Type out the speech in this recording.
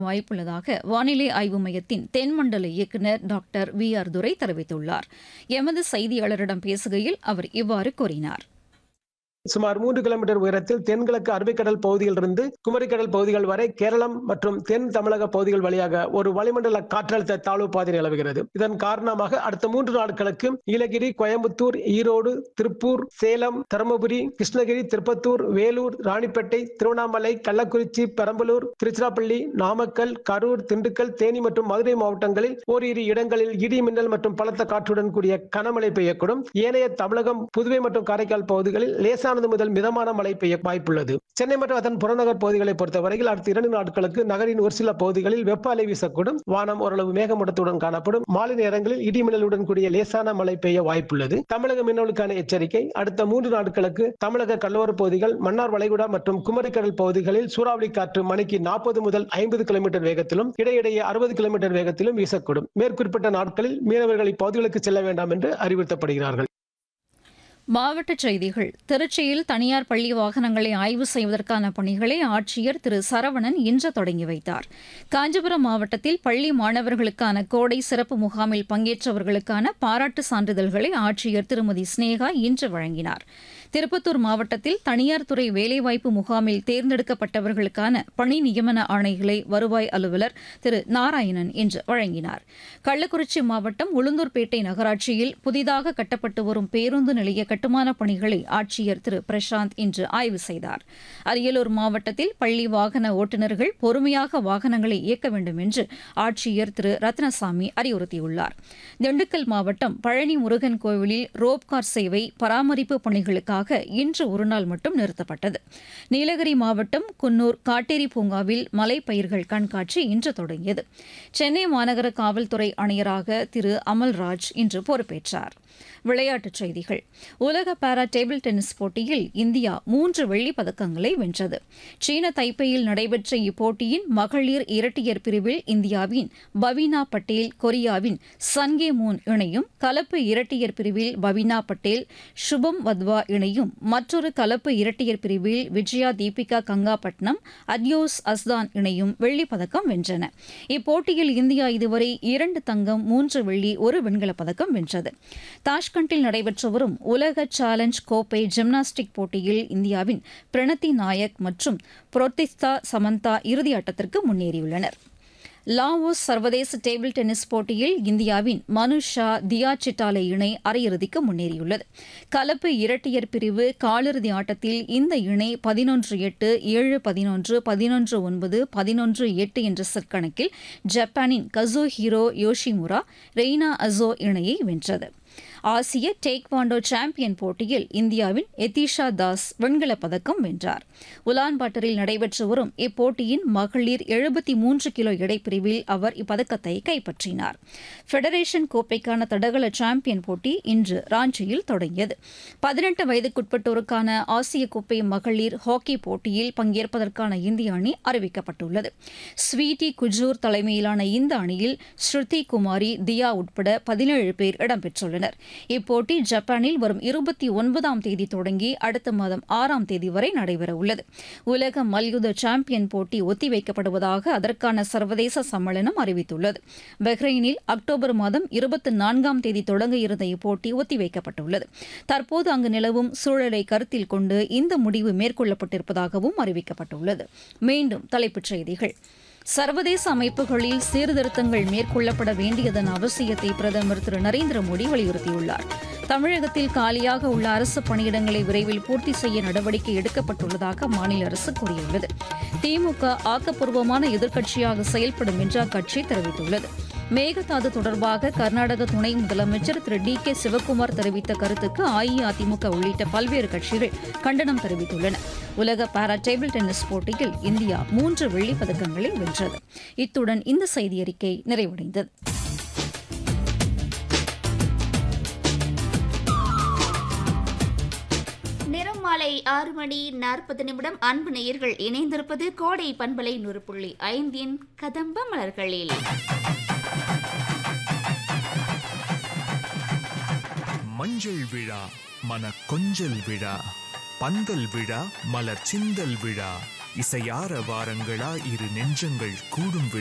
வாய்ப்புள்ளதாக வானிலை ஆய்வு மையத்தின் தென்மண்டல இயக்குநர் டாக்டர் வி ஆர் துரை தெரிவித்துள்ளார் எமது செய்தியாளரிடம் பேசுகையில் அவர் இவ்வாறு கூறினார் சுமார் மூன்று கிலோமீட்டர் உயரத்தில் தென்கிழக்கு அரபிக்கடல் பகுதியிலிருந்து குமரிக்கடல் பகுதிகள் வரை கேரளம் மற்றும் தென் தமிழக பகுதிகள் வழியாக ஒரு வளிமண்டல காற்றழுத்த தாழ்வு பாதை நிலவுகிறது இதன் காரணமாக அடுத்த மூன்று நாட்களுக்கு நீலகிரி கோயம்புத்தூர் ஈரோடு திருப்பூர் சேலம் தருமபுரி கிருஷ்ணகிரி திருப்பத்தூர் வேலூர் ராணிப்பேட்டை திருவண்ணாமலை கள்ளக்குறிச்சி பெரம்பலூர் திருச்சிராப்பள்ளி நாமக்கல் கரூர் திண்டுக்கல் தேனி மற்றும் மதுரை மாவட்டங்களில் ஓரிரு இடங்களில் இடி மின்னல் மற்றும் பலத்த காற்றுடன் கூடிய கனமழை பெய்யக்கூடும் ஏனைய தமிழகம் புதுவை மற்றும் காரைக்கால் பகுதிகளில் லேசான லேசானது முதல் மிதமான மழை பெய்ய வாய்ப்புள்ளது சென்னை மற்றும் அதன் புறநகர் பகுதிகளை பொறுத்தவரையில் அடுத்த இரண்டு நாட்களுக்கு நகரின் ஒரு சில பகுதிகளில் வெப்ப அலை வீசக்கூடும் வானம் ஓரளவு மேகமூட்டத்துடன் காணப்படும் மாலை நேரங்களில் இடிமின்னலுடன் கூடிய லேசான மழை பெய்ய வாய்ப்புள்ளது தமிழக மீனவர்களுக்கான எச்சரிக்கை அடுத்த மூன்று நாட்களுக்கு தமிழக கடலோர பகுதிகள் மன்னார் வளைகுடா மற்றும் குமரிக்கடல் பகுதிகளில் சூறாவளி காற்று மணிக்கு நாற்பது முதல் ஐம்பது கிலோமீட்டர் வேகத்திலும் இடையிடையே அறுபது கிலோமீட்டர் வேகத்திலும் வீசக்கூடும் மேற்குறிப்பிட்ட நாட்களில் மீனவர்கள் இப்பகுதிகளுக்கு செல்ல வேண்டாம் என்று அறிவுறுத்தப்படுகிறார்கள் மாவட்டச் செய்திகள் திருச்சியில் தனியார் பள்ளி வாகனங்களை ஆய்வு செய்வதற்கான பணிகளை ஆட்சியர் திரு சரவணன் இன்று தொடங்கி வைத்தார் காஞ்சிபுரம் மாவட்டத்தில் பள்ளி மாணவர்களுக்கான கோடை சிறப்பு முகாமில் பங்கேற்றவர்களுக்கான பாராட்டு சான்றிதழ்களை ஆட்சியர் திருமதி ஸ்னேகா இன்று வழங்கினார் திருப்பத்தூர் மாவட்டத்தில் தனியார் துறை வேலைவாய்ப்பு முகாமில் தேர்ந்தெடுக்கப்பட்டவர்களுக்கான பணி நியமன ஆணைகளை வருவாய் அலுவலர் திரு நாராயணன் இன்று வழங்கினார் கள்ளக்குறிச்சி மாவட்டம் உளுந்தூர்பேட்டை நகராட்சியில் புதிதாக கட்டப்பட்டு வரும் பேருந்து நிலைய கட்டுமானப் பணிகளை ஆட்சியர் திரு பிரசாந்த் இன்று ஆய்வு செய்தார் அரியலூர் மாவட்டத்தில் பள்ளி வாகன ஓட்டுநர்கள் பொறுமையாக வாகனங்களை இயக்க வேண்டும் என்று ஆட்சியர் திரு ரத்னசாமி அறிவுறுத்தியுள்ளார் திண்டுக்கல் மாவட்டம் பழனி முருகன் கோவிலில் ரோப்கார் சேவை பராமரிப்பு பணிகளுக்காக இன்று ஒருநாள் மட்டும் நிறுத்தப்பட்டது நீலகிரி மாவட்டம் குன்னூர் காட்டேரி பூங்காவில் மலைப்பயிர்கள் கண்காட்சி இன்று தொடங்கியது சென்னை மாநகர காவல்துறை ஆணையராக திரு அமல்ராஜ் இன்று பொறுப்பேற்றார் விளையாட்டுச் செய்திகள் உலக பாரா டேபிள் டென்னிஸ் போட்டியில் இந்தியா மூன்று வெள்ளிப் பதக்கங்களை வென்றது சீன தைப்பேயில் நடைபெற்ற இப்போட்டியின் மகளிர் இரட்டையர் பிரிவில் இந்தியாவின் பவீனா பட்டேல் கொரியாவின் சன்கே மூன் இணையும் கலப்பு இரட்டையர் பிரிவில் பவீனா பட்டேல் சுபம் வத்வா இணையும் மற்றொரு கலப்பு இரட்டையர் பிரிவில் விஜயா தீபிகா கங்காபட்னம் அத்யோஸ் அஸ்தான் இணையும் வெள்ளிப் பதக்கம் வென்றன இப்போட்டியில் இந்தியா இதுவரை இரண்டு தங்கம் மூன்று வெள்ளி ஒரு வெண்கலப் பதக்கம் வென்றது தாஷ்கண்டில் நடைபெற்று வரும் உலக சேலஞ்ச் கோப்பை ஜிம்னாஸ்டிக் போட்டியில் இந்தியாவின் பிரணத்தி நாயக் மற்றும் புரோத்திஸ்தா சமந்தா இறுதியாட்டத்திற்கு முன்னேறியுள்ளனர் லாவோஸ் சர்வதேச டேபிள் டென்னிஸ் போட்டியில் இந்தியாவின் மனு ஷா தியா சிட்டாலே இணை அரையிறுதிக்கு முன்னேறியுள்ளது கலப்பு இரட்டையர் பிரிவு காலிறுதி ஆட்டத்தில் இந்த இணை பதினொன்று எட்டு ஏழு பதினொன்று பதினொன்று ஒன்பது பதினொன்று எட்டு என்ற செட் கணக்கில் ஜப்பானின் Kazuhiro Yoshimura Reina Aso இணையை வென்றது ஆசிய டேக்வாண்டோ சாம்பியன் போட்டியில் இந்தியாவின் எதிஷா தாஸ் வெண்கலப் பதக்கம் வென்றார் உலான்பாட்டரில் நடைபெற்று வரும் இப்போட்டியின் மகளிர் எழுபத்தி மூன்று கிலோ எடைப்பிரிவில் அவர் இப்பதக்கத்தை கைப்பற்றினார் ஃபெடரேஷன் கோப்பைக்கான தடகள சாம்பியன் போட்டி இன்று ராஞ்சியில் தொடங்கியது பதினெட்டு வயதுக்குட்பட்டோருக்கான ஆசிய கோப்பை மகளிர் ஹாக்கி போட்டியில் பங்கேற்பதற்கான இந்திய அணி அறிவிக்கப்பட்டுள்ளது ஸ்வீட்டி குஜூர் தலைமையிலான இந்த அணியில் ஸ்ருதி குமாரி தியா உட்பட பதினேழு பேர் இடம்பெற்றுள்ளனர் இப்போட்டி ஜப்பானில் வரும் இருபத்தி ஒன்பதாம் தேதி தொடங்கி அடுத்த மாதம் ஆறாம் தேதி வரை நடைபெறவுள்ளது உலக மல்யுத்த சாம்பியன் போட்டி ஒத்திவைக்கப்படுவதாக அதற்கான சர்வதேச சம்மேளனம் அறிவித்துள்ளது பஹ்ரைனில் அக்டோபர் மாதம் இருபத்தி நான்காம் தேதி தொடங்க இருந்த இப்போட்டி ஒத்திவைக்கப்பட்டுள்ளது தற்போது அங்கு நிலவும் சூழலை கருத்தில் கொண்டு இந்த முடிவு மேற்கொள்ளப்பட்டிருப்பதாகவும் அறிவிக்கப்பட்டுள்ளது மீண்டும் தலைப்புச் செய்திகள் சர்வதேச அமைப்புகளில் சீர்திருத்தங்கள் மேற்கொள்ளப்பட வேண்டியதன் அவசியத்தை பிரதமர் திரு நரேந்திர மோடி வலியுறுத்தியுள்ளார் தமிழகத்தில் காலியாக உள்ள அரசு பணியிடங்களை விரைவில் பூர்த்தி செய்ய நடவடிக்கை எடுக்கப்பட்டுள்ளதாக மாநில அரசு கூறியுள்ளது திமுக ஆக்கப்பூர்வமான எதிர்க்கட்சியாக செயல்படும் என்று அக்கட்சி தெரிவித்துள்ளது மேகதாது தொடர்பாக கர்நாடக துணை முதலமைச்சர் திரு டி கே சிவக்குமார் தெரிவித்த கருத்துக்கு அஇஅதிமுக உள்ளிட்ட பல்வேறு கட்சிகள் கண்டனம் தெரிவித்துள்ளன உலக பாரா டேபிள் டென்னிஸ் போட்டியில் இந்தியா மூன்று வெள்ளிப் பதக்கங்களை வென்றது இத்துடன் இந்த செய்தியறிக்கை நிறைவடைந்தது நிறம் மாலை ஆறு மணி நாற்பது நிமிடம் அன்பு நேயர்கள் இணைந்திருப்பது கோடை பண்பலை நூறு புள்ளி ஐந்தின் கதம்ப மலர்களில் மஞ்சள் விழா மன கொஞ்சல் விழா பந்தல் விழா மலர் சிந்தல் விழா இசையார வாரங்களா இரு நெஞ்சங்கள் கூடும்